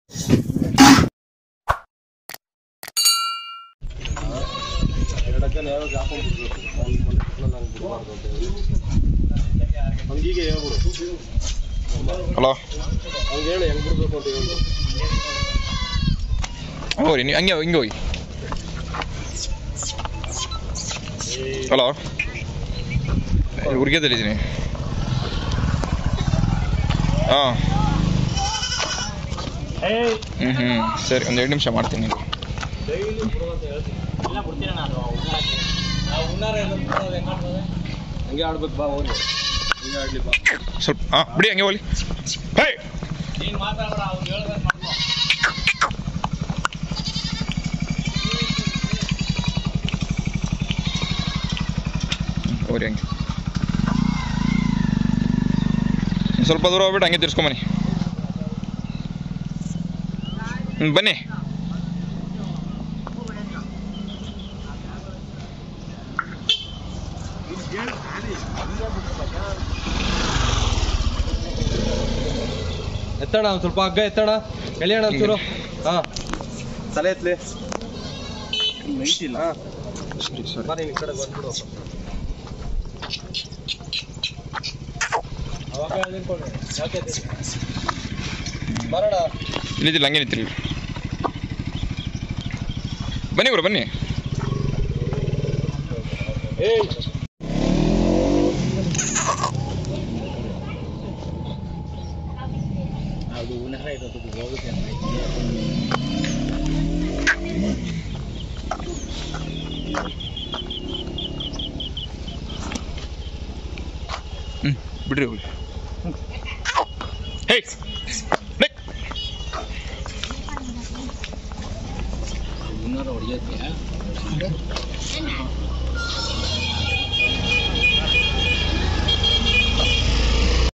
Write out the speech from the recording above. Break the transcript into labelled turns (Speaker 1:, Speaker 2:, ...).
Speaker 1: ಹಂಗೀಗೆ ಹೇಳ್ಬಿಡು
Speaker 2: ಹಲೋ
Speaker 1: ಹಂಗೆ ಹೇಳಿ ಹೆಂಗ್ ಬಿಡ್ಬೇಕು ಅಂತ ಹೇಳಿ
Speaker 2: ಹೋಗ್ರಿ ನೀವು ಹಂಗೆ ಹಿಂಗೆ ಹೋಗಿ ಹಲೋ ಹುರ್ಗೆದಲ್ಲಿದ್ದೀನಿ ಹಾಂ ಹ್ಞೂ ಹ್ಞೂ ಸರಿ ಒಂದು ಎರಡು ನಿಮಿಷ ಮಾಡ್ತೀನಿ
Speaker 1: ಹಂಗೆ ಆಡ್ಬೇಕು ಬಾ ಹೋಗಿ ಹಂಗೆ ಆಡ್ಲಿ ಬಾ
Speaker 2: ಸ್ವಲ್ಪ ಹಾಂ ಬಿಡಿ ಹಂಗೆ ಹೋಗ್ಲಿ ಹೇ ಹೋಗ್ರಿ ಹಂಗೆ ಒಂದ್ ಸ್ವಲ್ಪ ದೂರ ಹೋಗ್ಬಿಟ್ಟು ಹಂಗೆ ತಿರ್ಸ್ಕೊಂಬನ್ನಿ ಹ್ಞೂ ಬನ್ನಿ
Speaker 1: ಎತ್ತಣ ಒಂದು ಸ್ವಲ್ಪ ಹಗ್ಗ ಎತ್ತಣ ಎಳೆಯೋಣ ಒಂಚೂರು ಹಾಂ ತಲೆ ಎತ್ತಲಿ ಹಾಂ
Speaker 2: ಸರಿ ಸರಿ
Speaker 1: ಬರೀ ಈ ಕಡೆ ಬಂದ್ಬಿಡು ಅವಾಗ ನಿಂತ್ಕೊಳ್ಳಿ ಯಾಕೆ ಎತ್ತಿದ್ರಿ? ಬರೋಣ
Speaker 2: ನಿಂತಿಲ್ಲ ಹಂಗೆ ನಿಂತಿಲ್ಲ ಬನ್ನಿ ಗುರು ಬನ್ನಿ
Speaker 1: ಏಯ್
Speaker 2: ಹ್ಞೂ ಬಿಡ್ರಿ ಹೋಗಿ ಹೇ ಲೇ.